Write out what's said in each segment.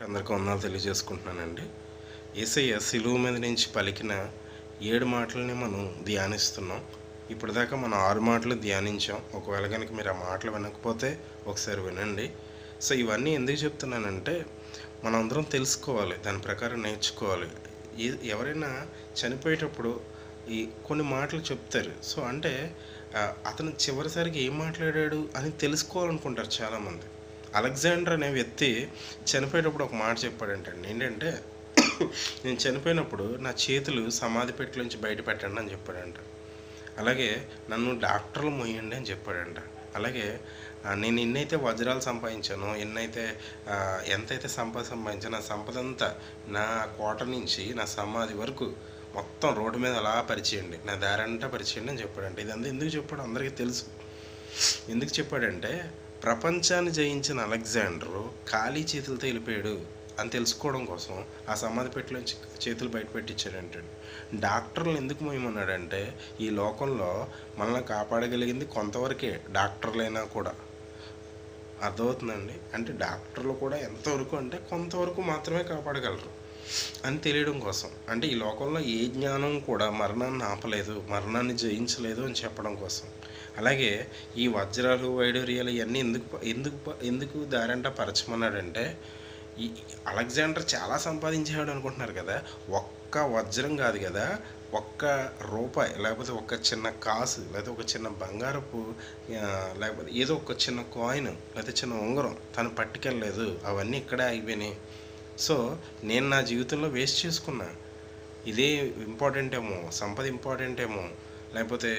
అందరికీ వందనాలు తెలియజేసుకుంటున్నానండి ఏసయ్య సిలువు మీద నుంచి పలికిన ఏడు మాటలని మనం ధ్యానిస్తున్నాం ఇప్పటిదాకా మనం ఆరు మాటలు ధ్యానించాం ఒకవేళ కనుక మీరు ఆ మాటలు వినకపోతే ఒకసారి వినండి సో ఇవన్నీ ఎందుకు చెప్తున్నానంటే మనం అందరం తెలుసుకోవాలి దాని ప్రకారం నేర్చుకోవాలి ఏ- ఎవరైనా చనిపోయేటప్పుడు ఈ కొన్ని మాటలు చెప్తారు సో అంటే ఆ, అతను చివరిసారికి ఏం మాట్లాడాడు అని తెలుసుకోవాలనుకుంటారు చాలామంది అలెగ్జాండర్ అనే వ్యక్తి చనిపోయేటప్పుడు ఒక మాట చెప్పాడంటండి ఏంటంటే నేను చనిపోయినప్పుడు నా చేతులు సమాధి పెట్టెలోంచి బయట పెట్టండి అని చెప్పాడంట అలాగే నన్ను డాక్టర్లు మొయ్యండి అని చెప్పాడంట అలాగే ఆ, నేను ఎన్నైతే వజ్రాలు సంపాదించానో ఎన్నైతే ఆ, ఎంతైతే సంపద సంపాదించానో ఆ సంపద అంతా నా కోట నుంచి నా సమాధి వరకు మొత్తం రోడ్డు మీద అలా పరిచేయండి నా దారంతా పరిచేయండి అని చెప్పాడంట ఇదంతా ఎందుకు చెప్పాడు అందరికీ తెలుసు ఎందుకు చెప్పాడంటే ప్రపంచాన్ని జయించిన అలెగ్జాండరు ఖాళీ చేతులతో వెళ్ళిపోయాడు అని తెలుసుకోవడం కోసం ఆ సమాధి పెట్టిలోంచి చేతులు బయట పెట్టించాడంటే డాక్టర్లు ఎందుకు మోయమన్నాడంటే ఈ లోకంలో మనల్ని కాపాడగలిగింది కొంతవరకే డాక్టర్లైనా కూడా అర్థమవుతుందండి అంటే డాక్టర్లు కూడా ఎంతవరకు అంటే కొంతవరకు మాత్రమే కాపాడగలరు అని తెలియడం కోసం అంటే ఈ లోకంలో ఏ జ్ఞానం కూడా మరణాన్ని ఆపలేదు మరణాన్ని జయించలేదు అని చెప్పడం కోసం అలాగే ఈ వజ్రాలు వైడూర్యాలు ఇవన్నీ ఎందుకు ఎందుకు ఎందుకు దారంట పరచమన్నాడంటే ఈ అలెగ్జాండర్ చాలా సంపాదించాడు అనుకుంటున్నారు కదా ఒక్క వజ్రం కాదు కదా ఒక్క రూపాయి లేకపోతే ఒక చిన్న కాసు లేకపోతే ఒక చిన్న బంగారపు ఆ, లేకపోతే ఏదో ఒక చిన్న కాయిన్ లేకపోతే చిన్న ఉంగరం తను పట్టుకెళ్ళలేదు అవన్నీ ఇక్కడే ఆగిపోయినాయి సో నేను నా జీవితంలో వేస్ట్ చేసుకున్నా ఇదే ఇంపార్టెంట్ ఏమో సంపద ఇంపార్టెంట్ ఏమో లేకపోతే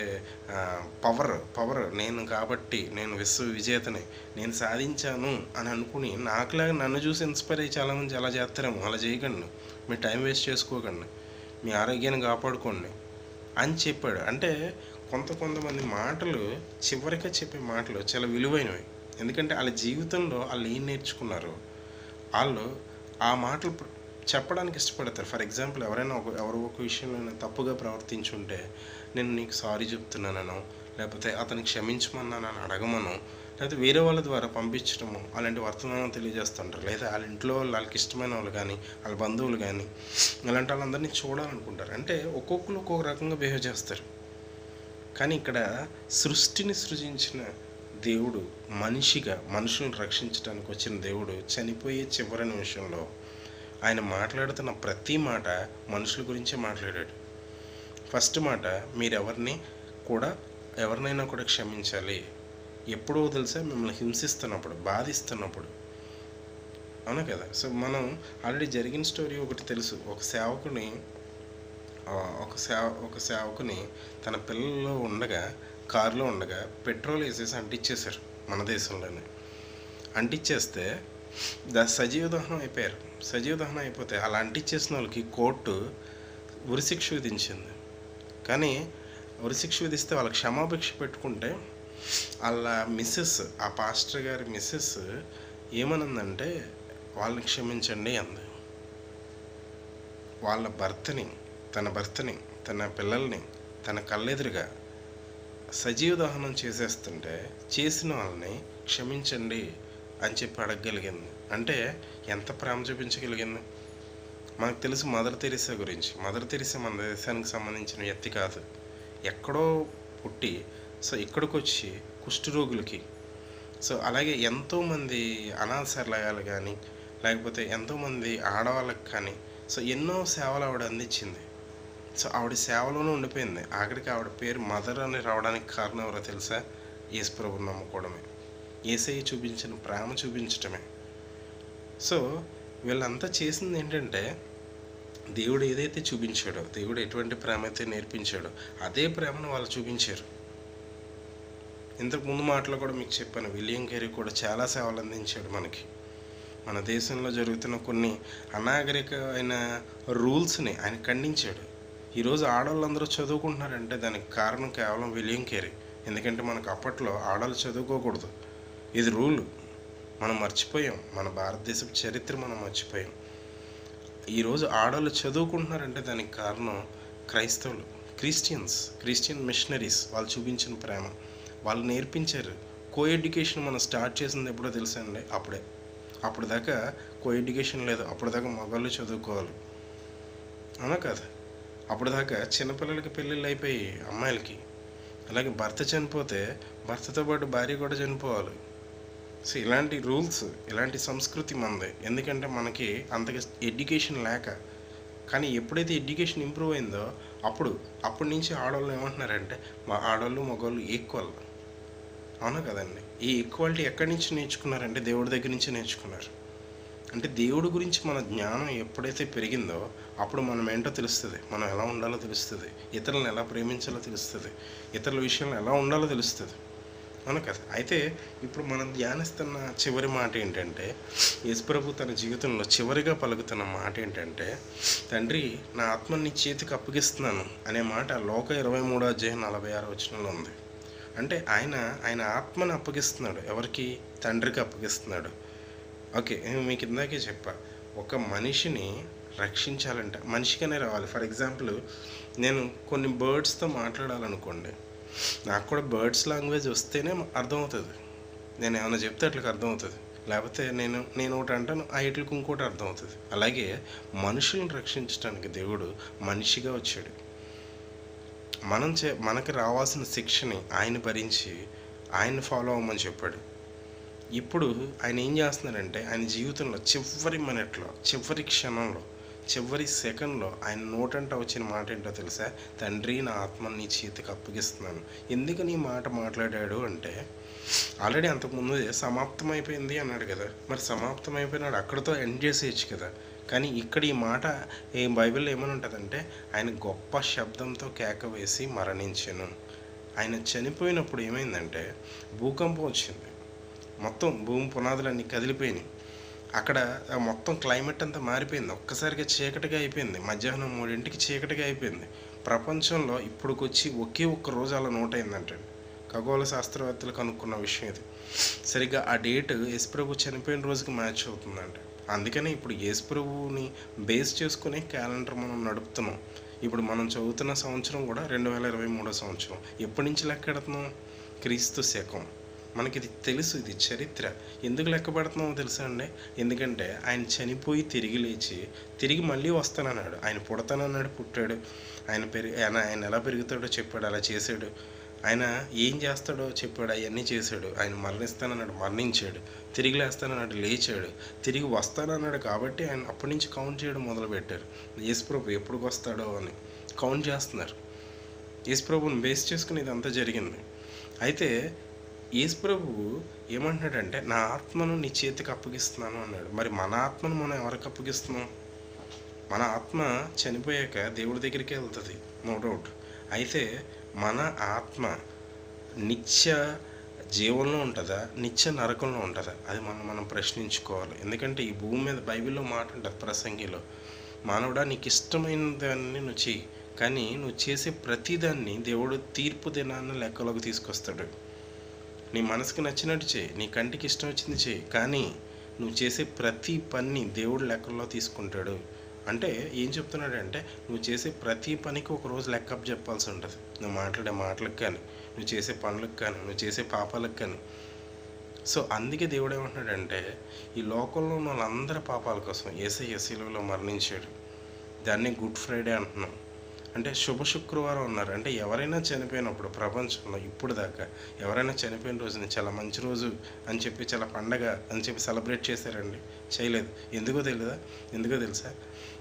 పవర్ పవర్ నేను కాబట్టి నేను విశ్వ విజేతని నేను సాధించాను అని అనుకుని నాకులాగా నన్ను చూసి ఇన్స్పైర్ అయ్యి చాలామంది అలా చేస్తారేమో అలా చేయకండి మీ టైం వేస్ట్ చేసుకోకండి మీ ఆరోగ్యాన్ని కాపాడుకోండి అని చెప్పాడు అంటే కొంత కొంతమంది మాటలు చివరిగా చెప్పే మాటలు చాలా విలువైనవి ఎందుకంటే వాళ్ళ జీవితంలో వాళ్ళు ఏం నేర్చుకున్నారు వాళ్ళు ఆ మాటలు ప్ర- చెప్పడానికి ఇష్టపడతారు ఫర్ ఎగ్జాంపుల్ ఎవరైనా ఒక ఎవరో ఒక విషయంలో తప్పుగా ప్రవర్తించుంటే నేను నీకు సారీ చెప్తున్నానను లేకపోతే అతనికి క్షమించమన్నానని అడగమను లేకపోతే వేరే వాళ్ళ ద్వారా పంపించడము అలాంటి వర్తమానం తెలియజేస్తుంటారు లేదా వాళ్ళ ఇంట్లో వాళ్ళు వాళ్ళకి ఇష్టమైన వాళ్ళు కానీ వాళ్ళ బంధువులు కానీ అలాంటి వాళ్ళందరినీ చూడాలనుకుంటారు అంటే ఒక్కొక్కరు ఒక్కొక్క రకంగా బిహేవ్ చేస్తారు కానీ ఇక్కడ సృష్టిని సృజించిన దేవుడు మనిషిగా మనుషులను రక్షించడానికి వచ్చిన దేవుడు చనిపోయే చివరి నిమిషంలో ఆయన మాట్లాడుతున్న ప్రతి మాట మనుషుల గురించే మాట్లాడాడు ఫస్ట్ మాట మీరెవరిని కూడా ఎవరినైనా కూడా క్షమించాలి ఎప్పుడో తెలుసా మిమ్మల్ని హింసిస్తున్నప్పుడు బాధిస్తున్నప్పుడు అవునా కదా సో మనం ఆల్రెడీ జరిగిన స్టోరీ ఒకటి తెలుసు ఒక సేవకుని ఆ, ఒక సేవ ఒక సేవకుని తన పిల్లల్లో ఉండగా కారులో ఉండగా పెట్రోల్ వేసేసి అంటించేశారు మన దేశంలోనే అంటించేస్తే ద సజీవ దహనం అయిపోయారు సజీవ దహనం అయిపోతే అలా అంటించేసిన వాళ్ళకి కోర్టు ఉరిశిక్ష విధించింది కానీ ఉరిశిక్ష విధిస్తే వాళ్ళకి క్షమాభిక్ష పెట్టుకుంటే వాళ్ళ మిస్సెస్ ఆ పాస్టర్ గారి మిస్సెస్ ఏమనుందంటే వాళ్ళని క్షమించండి అంది వాళ్ళ భర్తని తన భర్తని తన పిల్లల్ని తన కళ్ళెదురుగా సజీవ దహనం చేసేస్తుంటే చేసిన వాళ్ళని క్షమించండి అని చెప్పి అడగగలిగింది అంటే ఎంత ప్రేమ చూపించగలిగింది మనకు తెలుసు మదర్ తెరిసా గురించి మదర్ తెరిసా మన దేశానికి సంబంధించిన వ్యక్తి కాదు ఎక్కడో పుట్టి సో ఇక్కడికి వచ్చి కుష్ఠరోగులకి సో అలాగే ఎంతోమంది అనాథాలయాలు కానీ లేకపోతే ఎంతోమంది ఆడవాళ్ళకి కానీ సో ఎన్నో సేవలు ఆవిడ అందించింది సో ఆవిడ సేవలోనే ఉండిపోయింది ఆఖరికి ఆవిడ పేరు మదర్ అని రావడానికి కారణం ఎవరో తెలుసా యేసు ప్రభుని నమ్ముకోవడమే ఏసయ్య చూపించిన ప్రేమ చూపించటమే సో వీళ్ళంతా చేసింది ఏంటంటే దేవుడు ఏదైతే చూపించాడో దేవుడు ఎటువంటి ప్రేమ అయితే నేర్పించాడో అదే ప్రేమను వాళ్ళు చూపించారు ఇంతకు ముందు మాటలో కూడా మీకు చెప్పాను విలియం కేరీ కూడా చాలా సేవలు అందించాడు మనకి మన దేశంలో జరుగుతున్న కొన్ని అనాగరికమైన రూల్స్ని ఆయన ఖండించాడు ఈరోజు ఆడవాళ్ళందరూ చదువుకుంటున్నారంటే దానికి కారణం కేవలం విలియం కేరీ ఎందుకంటే మనకు అప్పట్లో ఆడవాళ్ళు చదువుకోకూడదు ఇది రూల్ మనం మర్చిపోయాం మన భారతదేశపు చరిత్ర మనం మర్చిపోయాం ఈరోజు ఆడవాళ్ళు చదువుకుంటున్నారంటే దానికి కారణం క్రైస్తవులు క్రిస్టియన్స్ క్రిస్టియన్ మిషనరీస్ వాళ్ళు చూపించిన ప్రేమ వాళ్ళు నేర్పించారు కో ఎడ్యుకేషన్ మనం స్టార్ట్ చేసింది ఎప్పుడో తెలుసా అండి అప్పుడే అప్పుడు దాకా కో ఎడ్యుకేషన్ లేదు అప్పటిదాకా మగవాళ్ళు చదువుకోవాలి అవునా కదా అప్పటిదాకా చిన్నపిల్లలకి పెళ్ళిళ్ళు అయిపోయి అమ్మాయిలకి అలాగే భర్త చనిపోతే భర్తతో పాటు భార్య కూడా చనిపోవాలి సో ఇలాంటి రూల్స్ ఇలాంటి సంస్కృతి మనది ఎందుకంటే మనకి అంతగా ఎడ్యుకేషన్ లేక కానీ ఎప్పుడైతే ఎడ్యుకేషన్ ఇంప్రూవ్ అయిందో అప్పుడు అప్పటి నుంచి ఆడవాళ్ళు ఏమంటున్నారంటే మా ఆడవాళ్ళు మగవాళ్ళు ఈక్వల్ అవునా కదండి ఈ ఈక్వాలిటీ ఎక్కడి నుంచి నేర్చుకున్నారంటే దేవుడి దగ్గర నుంచి నేర్చుకున్నారు అంటే దేవుడి గురించి మన జ్ఞానం ఎప్పుడైతే పెరిగిందో అప్పుడు మనం ఏంటో తెలుస్తుంది మనం ఎలా ఉండాలో తెలుస్తుంది ఇతరులను ఎలా ప్రేమించాలో తెలుస్తుంది ఇతరుల విషయంలో ఎలా ఉండాలో తెలుస్తుంది అవును కదా అయితే ఇప్పుడు మనం ధ్యానిస్తున్న చివరి మాట ఏంటంటే యేసుప్రభు తన జీవితంలో చివరిగా పలుకుతున్న మాట ఏంటంటే తండ్రి నా ఆత్మని నీ చేతికి అప్పగిస్తున్నాను అనే మాట లోక ఇరవై మూడో అధ్యాయం నలభై ఆరు వచనంలో ఉంది అంటే ఆయన ఆయన ఆత్మని అప్పగిస్తున్నాడు ఎవరికి తండ్రికి అప్పగిస్తున్నాడు ఓకే నేను మీకు ఇందాకే చెప్పా ఒక మనిషిని రక్షించాలంటే మనిషిగానే రావాలి ఫర్ ఎగ్జాంపుల్ నేను కొన్ని బర్డ్స్తో మాట్లాడాలనుకోండి నాకు కూడా బర్డ్స్ లాంగ్వేజ్ వస్తేనే అర్థమవుతుంది నేను ఏమైనా చెప్తే అట్లకి అర్థమవుతుంది లేకపోతే నేను నేను ఒకటి అంటాను ఆ ఇట్లకి ఇంకోటి అర్థమవుతుంది అలాగే మనుషులను రక్షించడానికి దేవుడు మనిషిగా వచ్చాడు మనం చే మనకి రావాల్సిన శిక్షని ఆయన భరించి ఆయన ఫాలో అవ్వమని చెప్పాడు ఇప్పుడు ఆయన ఏం చేస్తున్నాడంటే ఆయన జీవితంలో చివరి మినిట్లో చివరి క్షణంలో చివరి సెకండ్లో ఆయన నోటంట వచ్చిన మాట ఏంటో తెలుసా తండ్రి నా ఆత్మని నీ చేతికి అప్పగిస్తున్నాను ఎందుకు నీ మాట మాట్లాడాడు అంటే ఆల్రెడీ అంతకుముందు సమాప్తం అయిపోయింది అన్నాడు కదా మరి సమాప్తం అయిపోయినాడు అక్కడితో ఎండ్ చేసేయచ్చు కదా కానీ ఇక్కడ ఈ మాట ఈ బైబిల్లో ఏమని ఉంటుందంటే ఆయన గొప్ప శబ్దంతో కేక వేసి మరణించాను ఆయన చనిపోయినప్పుడు ఏమైందంటే భూకంపం వచ్చింది మొత్తం భూమి పునాదులన్నీ కదిలిపోయినాయి అక్కడ ఆ మొత్తం క్లైమేట్ అంతా మారిపోయింది ఒక్కసారిగా చీకటిగా అయిపోయింది మధ్యాహ్నం మూడింటికి చీకటిగా అయిపోయింది ప్రపంచంలో ఇప్పుడుకొచ్చి ఒకే ఒక్క రోజు అలా నోట్ అయిందంటండి ఖగోళ శాస్త్రవేత్తలు కనుక్కున్న విషయం ఇది సరిగ్గా ఆ డేట్ యేసుప్రభు చనిపోయిన రోజుకి మ్యాచ్ అవుతుందంట అందుకనే ఇప్పుడు యేసుప్రభుని బేస్ చేసుకునే క్యాలెండర్ మనం నడుపుతున్నాం ఇప్పుడు మనం చదువుతున్న సంవత్సరం కూడా రెండు వేల ఇరవై మూడో సంవత్సరం ఎప్పటి నుంచి లెక్కెడుతున్నాం క్రీస్తు శకం మనకి ఇది తెలుసు ఇది చరిత్ర ఎందుకు లెక్క పెడుతున్నామో తెలుసా అండి ఎందుకంటే ఆయన చనిపోయి తిరిగి లేచి తిరిగి మళ్ళీ వస్తానన్నాడు ఆయన పుడతానన్నాడు పుట్టాడు ఆయన పెరిగి ఆయన ఆయన ఎలా పెరుగుతాడో చెప్పాడు అలా చేశాడు ఆయన ఏం చేస్తాడో చెప్పాడు అవన్నీ చేశాడు ఆయన మరణిస్తానన్నాడు మరణించాడు తిరిగి లేస్తానన్నాడు లేచాడు తిరిగి వస్తానన్నాడు కాబట్టి ఆయన అప్పటి నుంచి కౌంట్ చేయడం మొదలుపెట్టారు యేసుప్రభు ఎప్పుడు వస్తాడో అని కౌంట్ చేస్తున్నారు యేసుప్రభుని బేస్ చేసుకుని ఇదంతా జరిగింది అయితే యేసుప్రభు ఏమంటున్నాడంటే నా ఆత్మను నీ చేతికి అప్పగిస్తున్నాను అన్నాడు మరి మన ఆత్మను మనం ఎవరికి అప్పగిస్తున్నాం మన ఆత్మ చనిపోయాక దేవుడి దగ్గరికి వెళ్తుంది నో డౌట్ అయితే మన ఆత్మ నిత్య జీవంలో ఉంటుందా నిత్య నరకంలో ఉంటుందా అది మనం మనం ప్రశ్నించుకోవాలి ఎందుకంటే ఈ భూమి మీద బైబిల్లో మాట ఉంటుంది ప్రసంగిలో మానవుడా నీకు ఇష్టమైన దాన్ని నువ్వు చెయ్యి కానీ నువ్వు చేసే ప్రతిదాన్ని దేవుడు తీర్పు దినాన్ని లెక్కలోకి తీసుకొస్తాడు నీ మనసుకు నచ్చినట్టు చేయి నీ కంటికి ఇష్టం వచ్చింది చేయి కానీ నువ్వు చేసే ప్రతి పని దేవుడు లెక్కల్లో తీసుకుంటాడు అంటే ఏం చెప్తున్నాడంటే నువ్వు చేసే ప్రతి పనికి ఒక రోజు లెక్కప్ చెప్పాల్సి ఉంటుంది నువ్వు మాట్లాడే మాటలకు కానీ నువ్వు చేసే పనులకు కానీ నువ్వు చేసే పాపాలకు కానీ సో అందుకే దేవుడు ఏమంటున్నాడంటే ఈ లోకంలో ఉన్న వాళ్ళందరి పాపాల కోసం ఏసై ఎస్సీలలో మరణించాడు దాన్ని గుడ్ ఫ్రైడే అంటున్నాం అంటే శుభ శుక్రవారం ఉన్నారు అంటే ఎవరైనా చనిపోయినప్పుడు ప్రపంచంలో ఇప్పుడు దాకా ఎవరైనా చనిపోయిన రోజుని చాలా మంచి రోజు అని చెప్పి చాలా పండగ అని చెప్పి సెలబ్రేట్ చేశారండి చేయలేదు ఎందుకో తెలియదా ఎందుకో తెలుసా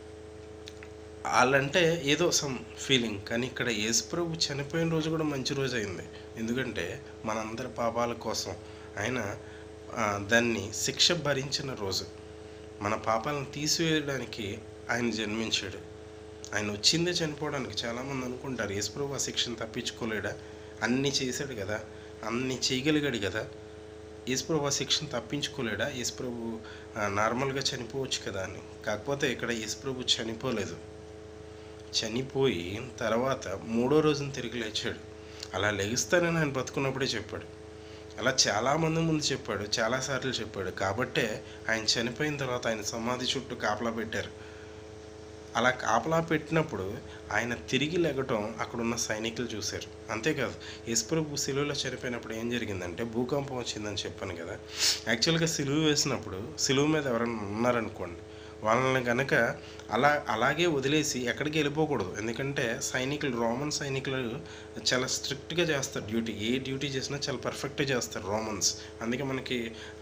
వాళ్ళంటే ఏదో సమ్ ఫీలింగ్ కానీ ఇక్కడ యేసుప్రభు చనిపోయిన రోజు కూడా మంచి రోజు అయింది ఎందుకంటే మనందరి పాపాల కోసం ఆయన ఆ, దాన్ని శిక్ష భరించిన రోజు మన పాపాలను తీసివేయడానికి ఆయన జన్మించాడు ఆయన వచ్చిందే చనిపోవడానికి చాలామంది అనుకుంటారు యేసుప్రభు ఆ శిక్షను తప్పించుకోలేడా అన్నీ చేశాడు కదా అన్నీ చేయగలిగాడు కదా యేసుప్రభు ఆ శిక్షను తప్పించుకోలేడా యేసుప్రభు ఆ, నార్మల్గా చనిపోవచ్చు కదా అని కాకపోతే ఇక్కడ యేసుప్రభు చనిపోలేదు చనిపోయి తర్వాత మూడో రోజున తిరిగి లేచాడు అలా లెగిస్తానని ఆయన బతుకున్నప్పుడే చెప్పాడు అలా చాలామంది ముందు చెప్పాడు చాలాసార్లు చెప్పాడు కాబట్టే ఆయన చనిపోయిన తర్వాత ఆయన సమాధి చుట్టూ కాపలా పెట్టారు అలా కాపలా పెట్టినప్పుడు ఆయన తిరిగి లెగటం అక్కడ ఉన్న సైనికులు చూశారు అంతేకాదు యేసుప్రభు సిలువలో చనిపోయినప్పుడు ఏం జరిగిందంటే భూకంపం వచ్చిందని చెప్పాను కదా యాక్చువల్గా సిలువ వేసినప్పుడు సిలువ మీద ఎవరైనా ఉన్నారనుకోండి వాళ్ళని కనుక అలా అలాగే వదిలేసి ఎక్కడికి వెళ్ళిపోకూడదు ఎందుకంటే సైనికులు రోమన్ సైనికులు చాలా స్ట్రిక్ట్గా చేస్తారు డ్యూటీ ఏ డ్యూటీ చేసినా చాలా పర్ఫెక్ట్గా చేస్తారు రోమన్స్ అందుకే మనకి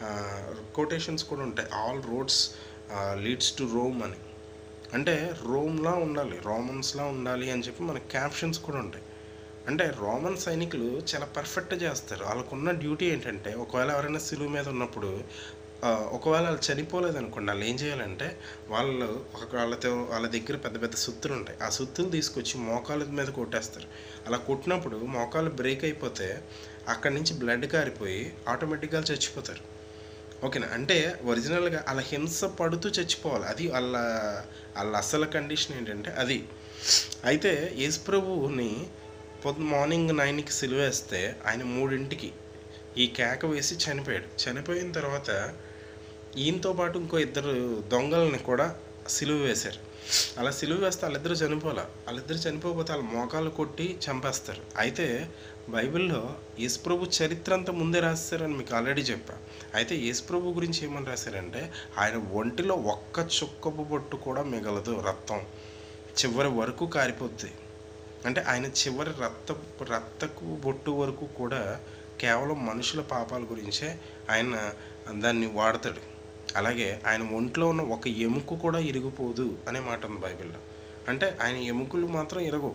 కోటేషన్స్ కూడా ఉంటాయి all roads leads to Rome అని అంటే రోమ్లా ఉండాలి రోమన్స్లా ఉండాలి అని చెప్పి మనకి క్యాప్షన్స్ కూడా ఉంటాయి అంటే రోమన్ సైనికులు చాలా పర్ఫెక్ట్గా చేస్తారు వాళ్ళకున్న డ్యూటీ ఏంటంటే ఒకవేళ ఎవరైనా సిలువు మీద ఉన్నప్పుడు ఆ, ఒకవేళ వాళ్ళు చనిపోలేదు అనుకోండి వాళ్ళు ఏం చేయాలంటే వాళ్ళు ఒక వాళ్ళతో వాళ్ళ దగ్గర పెద్ద పెద్ద సుత్తులు ఉంటాయి ఆ సుత్తులు తీసుకొచ్చి మోకాళ్ళ మీద కొట్టేస్తారు అలా కొట్టినప్పుడు మోకాలు బ్రేక్ అయిపోతే అక్కడి నుంచి బ్లడ్ కారిపోయి ఆటోమేటిక్గా చచ్చిపోతారు ఓకేనా అంటే ఒరిజినల్గా అలా హింస పడుతూ చచ్చిపోవాలి అది వాళ్ళ వాళ్ళ అసలు కండిషన్ ఏంటంటే అది అయితే యేసు ప్రభువుని పొద్దు మార్నింగ్ నైన్కి సిలువేస్తే ఆయన మూడింటికి ఈ కేక వేసి చనిపోయాడు చనిపోయిన తర్వాత ఈయనతో పాటు ఇంకో ఇద్దరు దొంగలని కూడా సిలువ వేశారు అలా సిలువ వేస్తే వాళ్ళిద్దరూ చనిపోలే వాళ్ళిద్దరు చనిపోకపోతే వాళ్ళ మోకాలు కొట్టి చంపేస్తారు అయితే బైబిల్లో యేసుప్రభు చరిత్ర అంతా ముందే రాస్తారని మీకు ఆల్రెడీ చెప్పా అయితే యేసుప్రభు గురించి ఏమని రాశారంటే ఆయన ఒంటిలో ఒక్క చుక్కపు బొట్టు కూడా మిగలదు రక్తం చివరి వరకు కారిపోద్ది అంటే ఆయన చివరి రక్త రక్తకు బొట్టు వరకు కూడా కేవలం మనుషుల పాపాల గురించే ఆయన దాన్ని వాడతాడు అలాగే ఆయన ఒంట్లో ఉన్న ఒక ఎముక కూడా ఇరిగిపోదు అనే మాట ఉంది బైబిల్లో అంటే ఆయన ఎముకలు మాత్రం ఇరగవు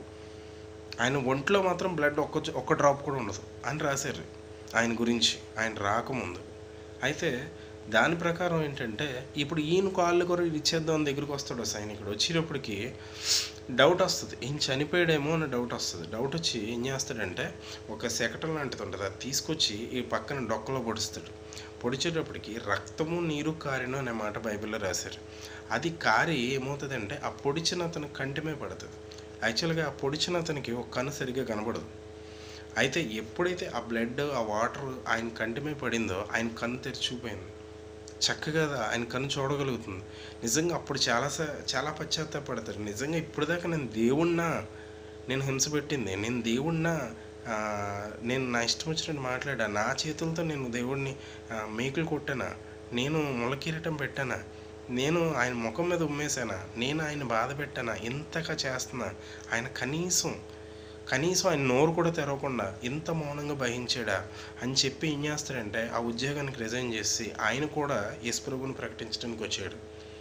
ఆయన ఒంట్లో మాత్రం బ్లడ్ ఒక్క చు- ఒక్క డ్రాప్ కూడా ఉండదు అని రాశారు ఆయన గురించి ఆయన రాకముందు అయితే దాని ప్రకారం ఏంటంటే ఇప్పుడు ఈయన కాళ్ళు కూడా ఇచ్చేద్దాం అని దగ్గరికి వస్తాడు సైనికుడు వచ్చేటప్పటికి డౌట్ వస్తుంది ఈయన చనిపోయాడేమో అని డౌట్ వస్తుంది డౌట్ వచ్చి ఏం చేస్తాడంటే ఒక శకటం లాంటిది ఉంటుంది అది తీసుకొచ్చి ఈ పక్కన డొక్కలో పొడుస్తాడు పొడిచేటప్పటికి రక్తము నీరు కారిను అనే మాట బైబిల్లో రాశారు అది కారి ఏమవుతుందంటే ఆ పొడిచిన అతను కంటిమే పడుతుంది యాక్చువల్గా ఆ పొడిచిన అతనికి ఒక కన్ను సరిగ్గా కనబడదు అయితే ఎప్పుడైతే ఆ బ్లడ్ ఆ వాటర్ ఆయన కంటిమే పడిందో ఆయన కన్ను తెరిచి చూపోయింది చక్కగా ఆయన కన్ను చూడగలుగుతుంది నిజంగా అప్పుడు చాలా స- చాలా పశ్చాత్తాపడతారు నిజంగా ఇప్పుడు దాకా నేను దేవుణ్ణా నేను హింస పెట్టింది నేను దేవుణ్ణా ఆ, నేను నా ఇష్టం వచ్చినట్టు మాట్లాడా నా చేతులతో నేను దేవుడిని ఆ, మేకులు కొట్టానా నేను ములకీరటం పెట్టానా నేను ఆయన ముఖం మీద ఉమ్మేశానా నేను ఆయన బాధ పెట్టానా ఇంతగా చేస్తున్నా ఆయన కనీసం కనీసం ఆయన నోరు కూడా తెరవకుండా ఇంత మౌనంగా భయించాడా అని చెప్పి ఏం చేస్తాడంటే ఆ ఉద్యోగానికి రిజైన్ చేసి ఆయన కూడా యశ్ప్రభుని ప్రకటించడానికి వచ్చాడు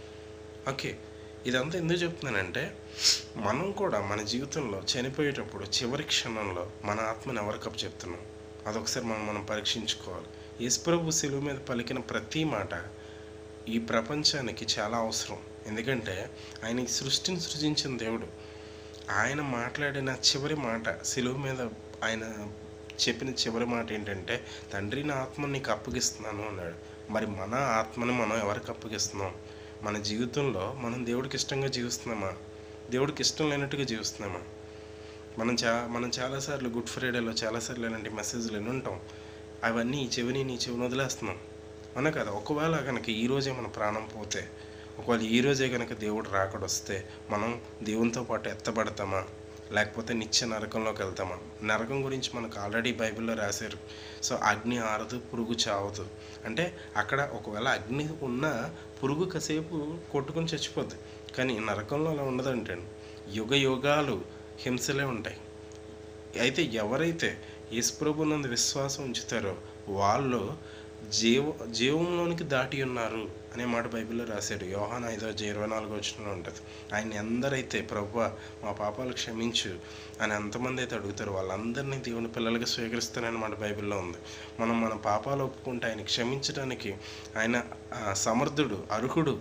ఓకే ఇదంతా ఎందుకు చెప్తున్నానంటే మనం కూడా మన జీవితంలో చనిపోయేటప్పుడు చివరి క్షణంలో మన ఆత్మని ఎవరికప్పు చెప్తున్నాం అదొకసారి మనం మనం పరీక్షించుకోవాలి యశ్ప్రభు శిలువ మీద పలికిన ప్రతి మాట ఈ ప్రపంచానికి చాలా అవసరం ఎందుకంటే ఆయన ఈ సృష్టిని సృజించిన దేవుడు ఆయన మాట్లాడిన చివరి మాట శిలువ మీద ఆయన చెప్పిన చివరి మాట ఏంటంటే తండ్రి నా ఆత్మని నీకు అప్పగిస్తున్నాను అన్నాడు మరి మన ఆత్మని మనం ఎవరికి అప్పగిస్తున్నాం మన జీవితంలో మనం దేవుడికి ఇష్టంగా జీవిస్తున్నామా దేవుడికి ఇష్టం లేనట్టుగా జీవిస్తున్నామా మనం చా మనం చాలాసార్లు గుడ్ ఫ్రైడేలో చాలాసార్లు ఇలాంటి మెసేజ్లు ఎన్ని ఉంటాం అవన్నీ ఈ చెవిని నీ చెవిని వదిలేస్తున్నాం అవునా కదా ఒకవేళ కనుక ఈ రోజే మన ప్రాణం పోతే ఒకవేళ ఈ రోజే కనుక దేవుడు రాకడ వస్తే మనం దేవునితో పాటు ఎత్తబడతామా లేకపోతే నిత్య నరకంలోకి వెళ్తామా నరకం గురించి మనకు ఆల్రెడీ బైబిల్లో రాశారు సో అగ్ని ఆరదు పురుగు చావదు అంటే అక్కడ ఒకవేళ అగ్ని ఉన్నా పురుగు కాసేపు కొట్టుకొని చచ్చిపోద్ది కానీ నరకంలో అలా ఉండదంటే యుగ యుగాలు హింసలే ఉంటాయి అయితే ఎవరైతే యేసుప్రభునందు విశ్వాసం ఉంచుతారో వాళ్ళు జీవ జీవంలోనికి దాటి ఉన్నారు అనే మాట బైబిల్లో రాశాడు యోహాన్ ఐదో ఇరవై నాలుగో వచ్చిన ఉంటుంది ఆయన ఎందరైతే ప్రభు మా పాపాలు క్షమించు అని ఎంతమంది అయితే అడుగుతారో వాళ్ళందరినీ దేవుని పిల్లలుగా స్వీకరిస్తారని మాట బైబిల్లో ఉంది మనం మన పాపాలు ఒప్పుకుంటే ఆయన క్షమించడానికి ఆయన ఆ, సమర్థుడు అర్హుడు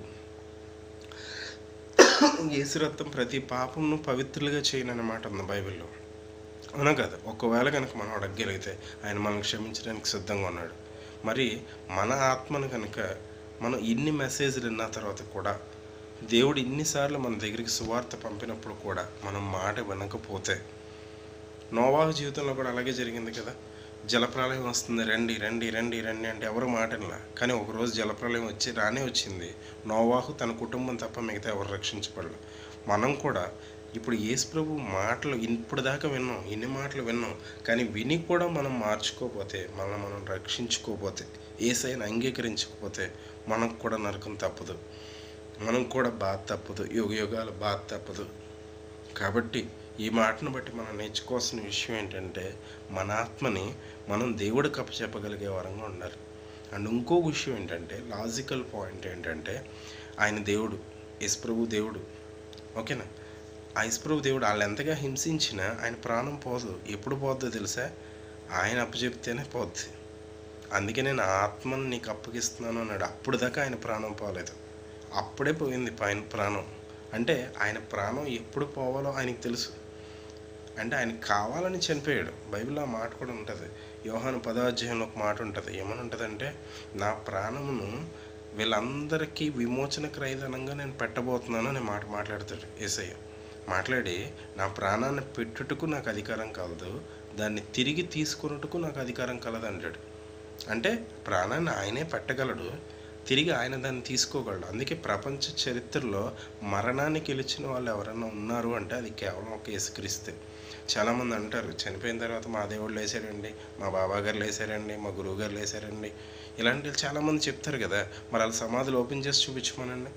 యేసురత్నం ప్రతి పాపంను పవిత్రులుగా చేయననే మాట ఉంది బైబిల్లో అవునా కదా ఒకవేళ కనుక మనం అడగగలిగితే ఆయన మనల్ని క్షమించడానికి సిద్ధంగా ఉన్నాడు మరి మన ఆత్మను కనుక మనం ఇన్ని మెసేజ్లు విన్న తర్వాత కూడా దేవుడు ఇన్నిసార్లు మన దగ్గరికి సువార్త పంపినప్పుడు కూడా మనం మాట వినకపోతే నోవాహు జీవితంలో కూడా అలాగే జరిగింది కదా జలప్రలయం వస్తుంది రండి రండి రండి రండి అంటే ఎవరు మాటలా కానీ ఒకరోజు జలప్రలయం వచ్చి రానే వచ్చింది నోవాహు తన కుటుంబం తప్ప మిగతా ఎవరు రక్షించబడరు మనం కూడా ఇప్పుడు యేసు ప్రభు మాటలు ఇప్పుడు దాకా విన్నాం ఇన్ని మాటలు విన్నాం కానీ విని కూడా మనం మార్చుకోపోతే మనం మనం రక్షించుకోపోతే ఏసైనా అంగీకరించకపోతే మనకు కూడా నరకం తప్పదు మనం కూడా బాధ తప్పదు యుగ యుగాలు బాధ తప్పదు కాబట్టి ఈ మాటను బట్టి మనం నేర్చుకోవాల్సిన విషయం ఏంటంటే మన ఆత్మని మనం దేవుడికి అప్పచెప్పగలిగే వరంగా ఉండాలి అండ్ ఇంకో విషయం ఏంటంటే లాజికల్ పాయింట్ ఏంటంటే ఆయన దేవుడు యశ్ప్రభు దేవుడు ఓకేనా ఆ యశ్ప్రభు దేవుడు వాళ్ళు ఎంతగా హింసించినా ఆయన ప్రాణం పోదు ఎప్పుడు పోద్దో తెలుసా ఆయన అప్పచెప్తేనే పోద్ది అందుకే నేను ఆత్మను నీకు అప్పగిస్తున్నాను అన్నాడు అప్పుడు దాకా ఆయన ప్రాణం పోలేదు అప్పుడే పోయింది పైన ప్రాణం అంటే ఆయన ప్రాణం ఎప్పుడు పోవాలో ఆయనకు తెలుసు అంటే ఆయన కావాలని చనిపోయాడు బైబిల్లో ఆ మాట కూడా ఉంటుంది యోహాను పదాధ్యాయంలో ఒక మాట ఉంటుంది ఏమని ఉంటుందంటే నా ప్రాణమును వీళ్ళందరికీ విమోచన క్రయదనంగా నేను పెట్టబోతున్నాను అనే మాట మాట్లాడతాడు ఏసయ్య మాట్లాడి నా ప్రాణాన్ని పెట్టుటకు నాకు అధికారం కలదు దాన్ని తిరిగి తీసుకున్నట్టుకు నాకు అధికారం కలదు అంటాడు అంటే ప్రాణాన్ని ఆయనే పెట్టగలడు తిరిగి ఆయన దాన్ని తీసుకోగలడు అందుకే ప్రపంచ చరిత్రలో మరణాన్ని గెలిచిన వాళ్ళు ఎవరైనా ఉన్నారు అంటే అది కేవలం ఒక యేసుక్రీస్తే చాలామంది అంటారు చనిపోయిన తర్వాత మా దేవుళ్ళు వేసారండి మా బాబా గారు లేసారండి మా గురువు గారు లేసారండి ఇలాంటివి చాలామంది చెప్తారు కదా మరి వాళ్ళ సమాధులు ఓపెన్ చేసి చూపించమనండి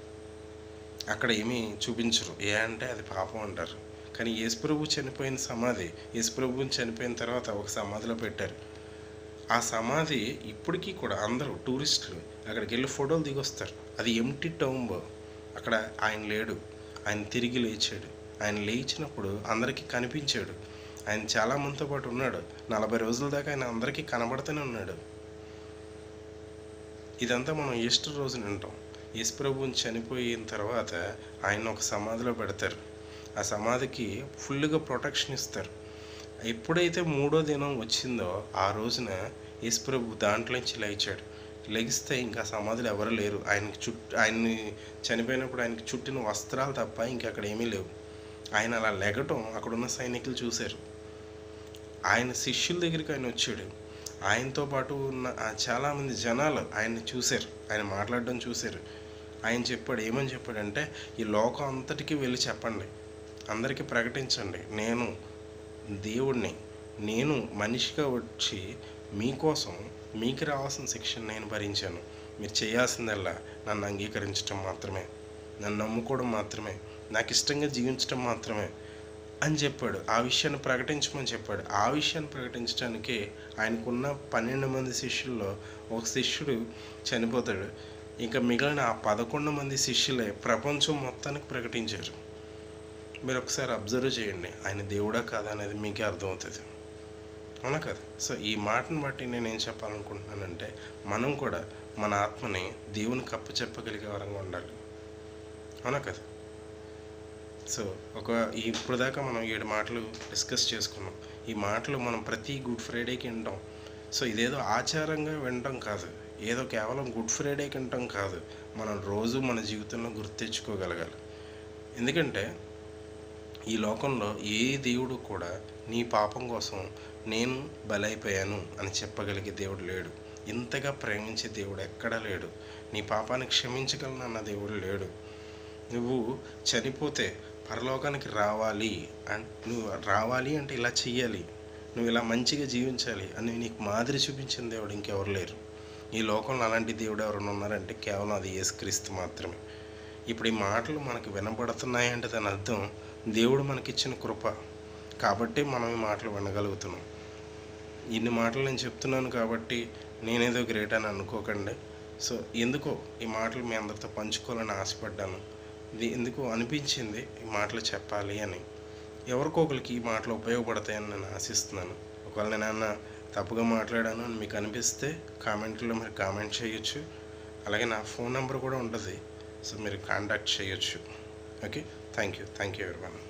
అక్కడ ఏమీ చూపించరు ఏ అంటే అది పాపం అంటారు కానీ యేసుప్రభు చనిపోయిన సమాధి యేసుప్రభు చనిపోయిన తర్వాత ఒక సమాధిలో పెట్టారు ఆ సమాధి ఇప్పటికీ కూడా అందరూ టూరిస్టులు అక్కడికి వెళ్ళి ఫోటోలు దిగొస్తారు అది ఎంటీ టౌంబ్ అక్కడ ఆయన లేడు ఆయన తిరిగి లేచాడు ఆయన లేచినప్పుడు అందరికీ కనిపించాడు ఆయన చాలా మందితో పాటు ఉన్నాడు నలభై రోజుల దాకా ఆయన అందరికీ కనబడుతూనే ఉన్నాడు ఇదంతా మనం ఈస్టర్ రోజున వింటాం యేసు ప్రభువుని చనిపోయిన తర్వాత ఆయన ఒక సమాధిలో పెడతారు ఆ సమాధికి ఫుల్గా ప్రొటెక్షన్ ఇస్తారు ఎప్పుడైతే మూడో దినం వచ్చిందో ఆ రోజున యేసు ప్రభు దాంట్లోంచి లేచాడు లెగిస్తే ఇంకా సమాధులు ఎవరు లేరు ఆయనకి చుట్టూ ఆయన్ని చనిపోయినప్పుడు ఆయనకి చుట్టిన వస్త్రాలు తప్ప ఇంకా అక్కడ ఏమీ లేవు ఆయన అలా లెగటం అక్కడున్న సైనికులు చూశారు ఆయన శిష్యుల దగ్గరికి ఆయన వచ్చాడు ఆయనతో పాటు ఉన్న ఆ చాలామంది జనాలు ఆయన్ని చూశారు ఆయన మాట్లాడడం చూశారు ఆయన చెప్పాడు ఏమని చెప్పాడంటే ఈ లోకం అంతటికీ వెళ్ళి చెప్పండి అందరికీ ప్రకటించండి నేను దేవుడిని నేను మనిషిగా వచ్చి మీకోసం మీకు రావాల్సిన శిక్షణ నేను భరించాను మీరు చేయాల్సిందల్లా నన్ను అంగీకరించడం మాత్రమే నన్ను నమ్ముకోవడం మాత్రమే నాకు ఇష్టంగా జీవించడం మాత్రమే అని చెప్పాడు ఆ విషయాన్ని ప్రకటించమని చెప్పాడు ఆ విషయాన్ని ప్రకటించడానికి ఆయనకున్న పన్నెండు మంది శిష్యుల్లో ఒక శిష్యుడు చనిపోతాడు ఇంకా మిగిలిన ఆ పదకొండు మంది శిష్యులే ప్రపంచం మొత్తానికి ప్రకటించారు మీరు ఒకసారి అబ్జర్వ్ చేయండి ఆయన దేవుడా కాదా అనేది మీకే అర్థమవుతుంది అవునా కదా సో ఈ మాటను బట్టి నేను ఏం చెప్పాలనుకుంటున్నానంటే మనం కూడా మన ఆత్మని దేవునికి అప్పు చెప్పగలిగే వరంగా ఉండాలి అవునా కదా సో ఒక ఇప్పుడు దాకా మనం ఏడు మాటలు డిస్కస్ చేసుకున్నాం ఈ మాటలు మనం ప్రతి గుడ్ ఫ్రైడేకి వింటాం సో ఇదేదో ఆచారంగా వినటం కాదు ఏదో కేవలం గుడ్ ఫ్రైడేకి వినటం కాదు మనం రోజు మన జీవితంలో గుర్తు తెచ్చుకోగలగాలి ఎందుకంటే ఈ లోకంలో ఏ దేవుడు కూడా నీ పాపం కోసం నేను బలైపోయాను అని చెప్పగలిగే దేవుడు లేడు ఇంతగా ప్రేమించే దేవుడు ఎక్కడా లేడు నీ పాపాన్ని క్షమించగలను అన్న దేవుడు లేడు నువ్వు చనిపోతే పరలోకానికి రావాలి అన్ నువ్వు రావాలి అంటే ఇలా చెయ్యాలి నువ్వు ఇలా మంచిగా జీవించాలి అని నీకు మాదిరి చూపించిన దేవుడు ఇంకెవరు లేరు ఈ లోకంలో అలాంటి దేవుడు ఎవరైనా ఉన్నారంటే కేవలం అది యేసుక్రీస్తు మాత్రమే ఇప్పుడు ఈ మాటలు మనకు వినపడుతున్నాయి అంటే దాని అర్థం దేవుడు మనకిచ్చిన కృప కాబట్టి మనం ఈ మాటలు వినగలుగుతున్నాం ఇన్ని మాటలు నేను చెప్తున్నాను కాబట్టి నేనేదో గ్రేట్ అని అనుకోకండి సో ఎందుకో ఈ మాటలు మీ అందరితో పంచుకోవాలని ఆశపడ్డాను ఇది ఎందుకు అనిపించింది ఈ మాటలు చెప్పాలి అని ఎవరికో ఒకరికి ఈ మాటలు ఉపయోగపడతాయని నేను ఆశిస్తున్నాను ఒకవేళ నేను ఏమన్నా తప్పుగా మాట్లాడాను అని మీకు అనిపిస్తే కామెంట్లో మీరు కామెంట్ చేయొచ్చు అలాగే నా ఫోన్ నెంబర్ కూడా ఉంటుంది సో మీరు కాంటాక్ట్ చేయొచ్చు okay thank you thank you everyone